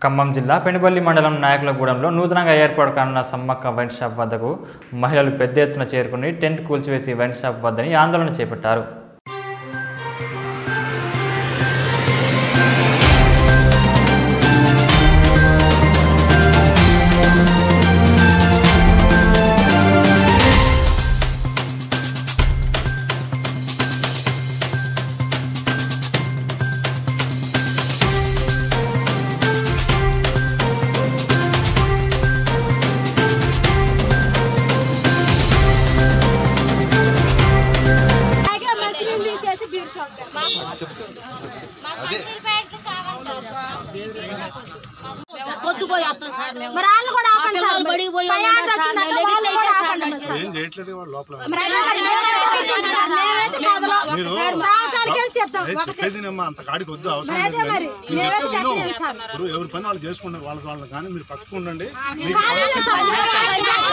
ఖమ్మం జిల్లా పెనుబల్లి మండలం నాయకులగూడెంలో నూతనంగా ఏర్పాటు కానున్న సమ్మక్క వైన్ షాప్ వద్దకు మహిళలు పెద్ద ఎత్తున చేరుకుని టెంట్ కూల్చివేసి వైన్ షాప్ వద్దని ఆందోళన చేపట్టారు అలాగే మంచినీళ్ళు తీసేసి బీర్ షాప్ పొద్దుపోయి వస్తాం సార్ మేము మరి వాళ్ళు కూడా ఆపండి సార్ పిల్లలు బడికి పోయి పై ఉన్నారు ఆర్డర్ సార్, వచ్చిందంటే మేము వాళ్ళు లేట్ కూడా అయితే ఆపండి సార్. సార్. ఏం చేయట్లేదు వాడు లోపల మరి మేమైతే వచ్చాం సార్, మేమైతే కదలం. సాయంకాలం చేసి చెప్తాం ఏ, ఒకటి చెప్పేది నేమ్మా అంత కాడికి వద్దు అవసరం మరి లేదు అదే మరి కానీ. మేమైతే చెప్పేది విను. కట్టలేదు సార్ ఇప్పుడు ఎవరి పని వాళ్ళు చేసుకున్నారు వాళ్ళ వాళ్ళు కానీ మీరు పక్కకు ఉండండి మీకు కాలేదు సార్. మేము కట్టలేదు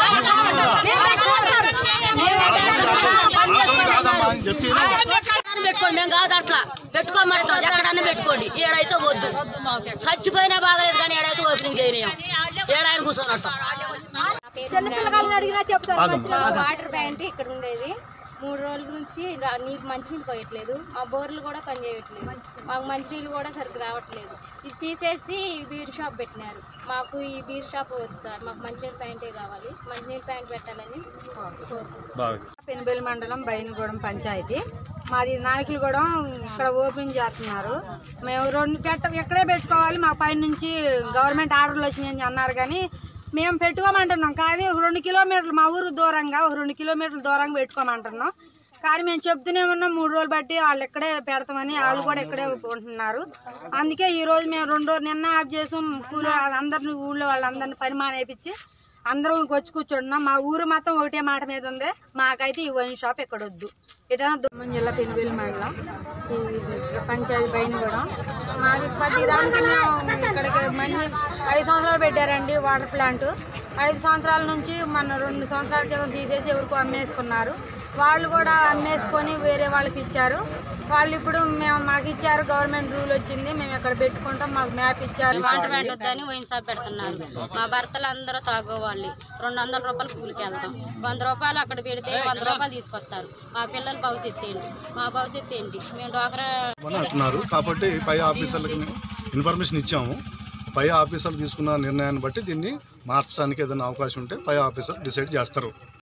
సార్. అవసరం కాదమ్మా అని చెప్పి ఎక్కడైనా పెట్టుకోండి మేము కాదు అట్లా పెట్టుకోమంటాం ఎక్కడన్నా పెట్టుకోండి ఏడైతే వద్దు చచ్చిపోయినా బాధలేదు కానీ ఏడైతే ఓపెనింగ్ చేయలేం ఏడాయన కూర్చోనట్టు చిన్న పిల్లగాళ్ళని అడిగినా చెప్తారు మంచినీళ్ళు వాటర్ ప్యాంట్ ఇక్కడ ఉండేది మూడు రోజుల నుంచి రా- నీళ్ళు మంచినీళ్ళు పోయట్లేదు మా బోర్లు కూడా పనిచేయట్లేదు మాకు మంచినీళ్ళు కూడా సరిగ్గా రావట్లేదు ఇది తీసేసి ఈ బీర్ షాప్ పెట్టినారు మాకు ఈ బీర్ షాప్ వద్దు సార్ మాకు మంచినీళ్ళ ప్యాంటే కావాలి మంచినీళ్ళ ప్యాంట్ పెట్టాలని కోరుకుంటున్నాం పెనుబెల్లి మండలం బైనగూడెం పంచాయతీ మాది నాయకులగూడెం ఇక్కడ ఓపెన్ చేస్తున్నారు మేము రెండు పెట్ట ఇక్కడే పెట్టుకోవాలి మా పైన నుంచి గవర్నమెంట్ ఆర్డర్లు వచ్చినాయని అన్నారు కానీ మేము పెట్టుకోమంటున్నాం కానీ ఒక రెండు కిలోమీటర్లు మా ఊరు దూరంగా ఒక రెండు కిలోమీటర్ల దూరంగా పెట్టుకోమంటున్నాం కానీ మేము చెప్తూనే ఉన్నాం మూడు రోజులు బట్టి వాళ్ళు ఇక్కడే పెడతామని వాళ్ళు కూడా ఇక్కడే ఉంటున్నారు అందుకే ఈ రోజు మేము రెండు రోజులు నిన్న ఆఫ్ చేసాం కూలి అందరిని ఊళ్ళో వాళ్ళందరినీ పని మానేపించి అందరం వచ్చి కూర్చుంటున్నాం మా ఊరు మొత్తం ఒకటే మాట మీద ఉంది మాకైతే ఈ వైన్ షాప్ ఎక్కడ వద్దు ఇటనా దుమ్మం జిల్లా పెనుబెల్లి మండలం ఈ పంచాయతీ పైన కూడా మాది ప్రతి దానికి మేము ఇక్కడికి మంచి ఐదు సంవత్సరాలు పెట్టారండి వాటర్ ప్లాంట్ ఐదు సంవత్సరాల నుంచి మన రెండు సంవత్సరాల క్రితం తీసేసి ఎవరికో అమ్మేసుకున్నారు వాళ్ళు కూడా అమ్మేసుకొని వేరే వాళ్ళకి ఇచ్చారు వాళ్ళు ఇప్పుడు మేము మాకు ఇచ్చారు గవర్నమెంట్ రూల్ వచ్చింది మేము ఇక్కడ పెట్టుకుంటాం మాకు మ్యాప్ ఇచ్చారు వాటర్ ప్యాంట్ వద్దని వైన్ షాప్ పెడుతున్నారు మా భర్తలు అందరూ తాగోవాలి రెండు వందల రూపాయలు కూలికి వెళ్తాం వంద రూపాయలు అక్కడ పెడితే వంద రూపాయలు తీసుకొస్తారు మా పిల్లల భవిష్యత్తు ఏంటి మా భవిష్యత్తు ఏంటి మేము డోకరా అని అంటున్నారు కాబట్టి పై ఆఫీసర్లకు మేము ఇన్ఫర్మేషన్ ఇచ్చాము పై ఆఫీసర్లు తీసుకున్న నిర్ణయాన్ని బట్టి దీన్ని మార్చడానికి ఏదైనా అవకాశం ఉంటే పై ఆఫీసర్ డిసైడ్ చేస్తారు